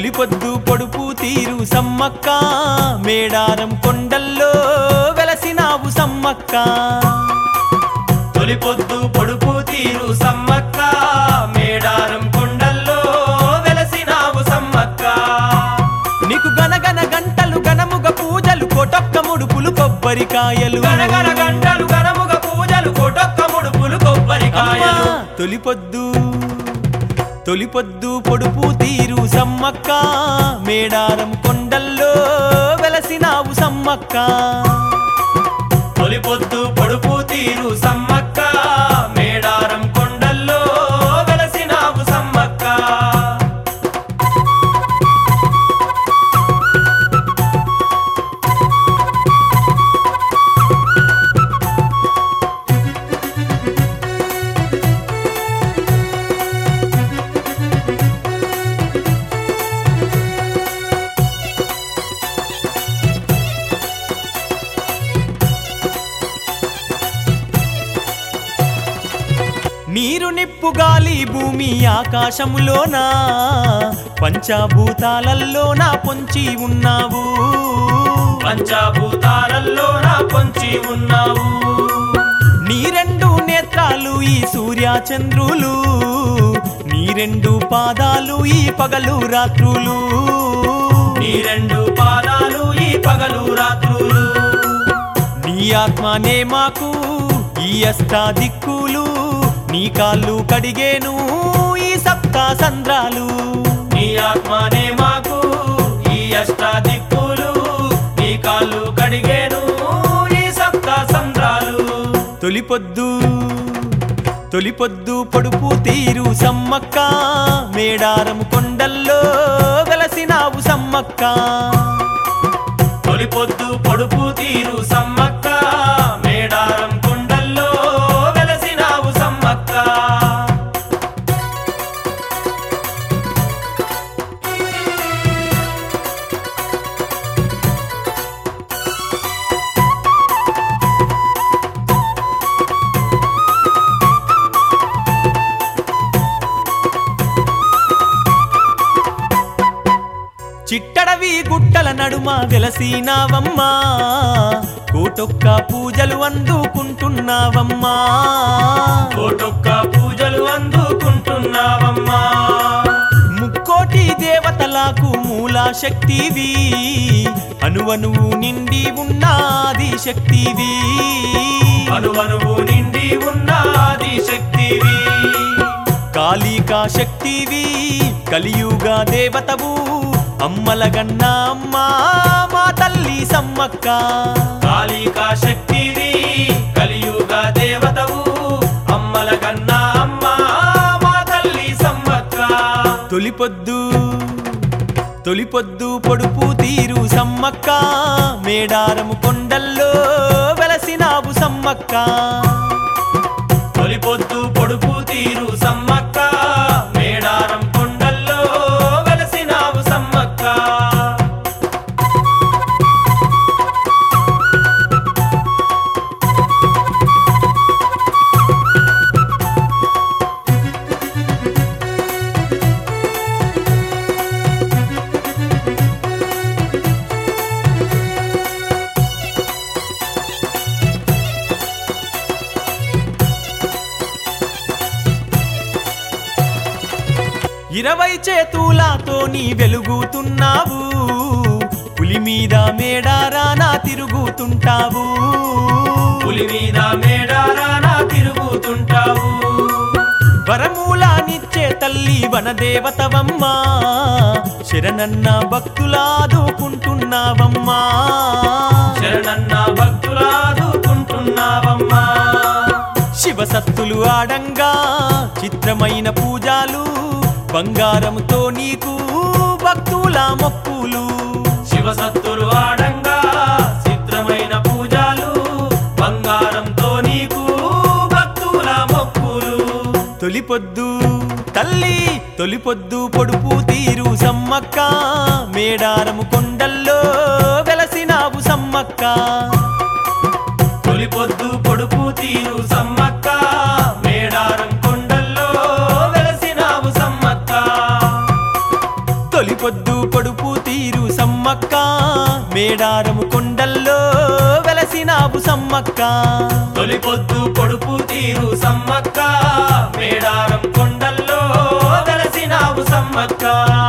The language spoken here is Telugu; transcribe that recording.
తొలిపొద్దు పొడుపు తీరు సమ్మక్క మేడారం కొండల్లో వెలసినావు సమ్మక్క తొలి పొద్దు పొడుపు తీరు సమ్మక్క మేడారం కొండల్లో వెలసినావు సమ్మక్క నీకు గనగన గంటలు గనముగ పూజలు కొటొక్క ముడుపులు కొబ్బరికాయలు గనగన గంటలు గనముగ పూజలు కొటొక్క ముడుపులు కొబ్బరికాయలు అమ్మా, తొలిపొద్దు తొలిపొద్దు పొడుపు తీరు సమ్మక్క మేడారం కొండల్లో వెలసినావు సమ్మక్క తొలి పొద్దు పొడుపు తీరు సమ్మక్క మేడారం కొండల్లో వెలసినావు సమ్మక్క నీరు నిప్పు గాలి భూమి ఆకాశములోన పంచభూతాలల్లోన పొంచి ఉన్నావు పంచభూతాలలో నా పొంచి ఉన్నావు నీ రెండు నేత్రాలు ఈ సూర్య చంద్రులు నీ రెండు పాదాలు ఈ పగలు రాత్రులు నీ రెండు పాదాలు ఈ పగలు రాత్రులు నీ ఆత్మనే మాకు ఈ అష్టాదిక్కులు నీ కాళ్ళు కడిగేను ఈ సప్తా సంద్రాలు నీ ఆత్మనే మాకు ఈ అష్టాదిక్కులు నీ కాళ్ళు కడిగేను ఈ సప్త సంద్రాలు తొలిపొద్దు తొలిపొద్దు పొడుపు తీరు సమ్మక్క మేడారం కొండల్లో వెలసినావు సమ్మక్క తొలి పొద్దు పొడుపు తీరు సమ్మక్క మేడారం కొండల్లో వెలసినావు సమ్మక్క చిట్టడవి గుట్టల నడుమ వెలసినావమ్మా కోటొక్క పూజలు అందుకుంటున్నావమ్మా కోటొక్క పూజలు అందుకుంటున్నావమ్మా ముక్కోటి దేవతలకు మూల శక్తివి అనువనువు నిండి ఉన్నాది శక్తివి అనువనువు నిండి ఉన్నది శక్తివి కాళికా శక్తివి కలియుగ దేవతవు అమ్మలగన్న అమ్మా మా తల్లి సమ్మక్క కాళికా శక్తివి కలియుగ దేవతవు అమ్మల కన్నా అమ్మ మా తల్లి సమ్మక్క తొలిపొద్దు తొలిపొద్దు పొడుపు తీరు సమ్మక్క మేడారము కొండల్లో వెలసినావు సమ్మక్క తొలి పొద్దు పొడుపు తీరు సమ్మక్క మేడారం కొండల్లో వెలసినావు సమ్మక్క ఇరవై చేతులతో నీ వెలుగుతున్నావు పులి మీద మేడారానా తిరుగుతుంటావు పులి మీద మేడారానా తిరుగుతుంటావు వరమూలానిచ్చే తల్లి వనదేవతవమ్మా శరణన్న భక్తులాదుకుంటున్నావమ్మా శరణన్న భక్తులాదుకుంటున్నావమ్మా శివసత్తులు ఆడంగా చిత్రమైన పూజలు బంగారంతో నీకు భక్తుల మొక్కులు శివసత్తులు ఆడంగా చిత్రమైన పూజలు బంగారంతో నీకు భక్తుల మొక్కులు తొలిపొద్దు తల్లి తొలిపొద్దు పొడుపు తీరు సమ్మక్క మేడారము కొండల్లో వెలసినావు సమ్మక్క తొలి పొద్దు పొడుపు తీరు సమ్మక్క మేడారం కొండల్లో వెలసినావు సమ్మక్క తొలిపొద్దు మేడారము కొండల్లో వెలసినావు సమ్మక్క తొలి పొద్దు పొడుపు తీరు సమ్మక్క మేడారం కొండల్లో వెలసినావు సమ్మక్క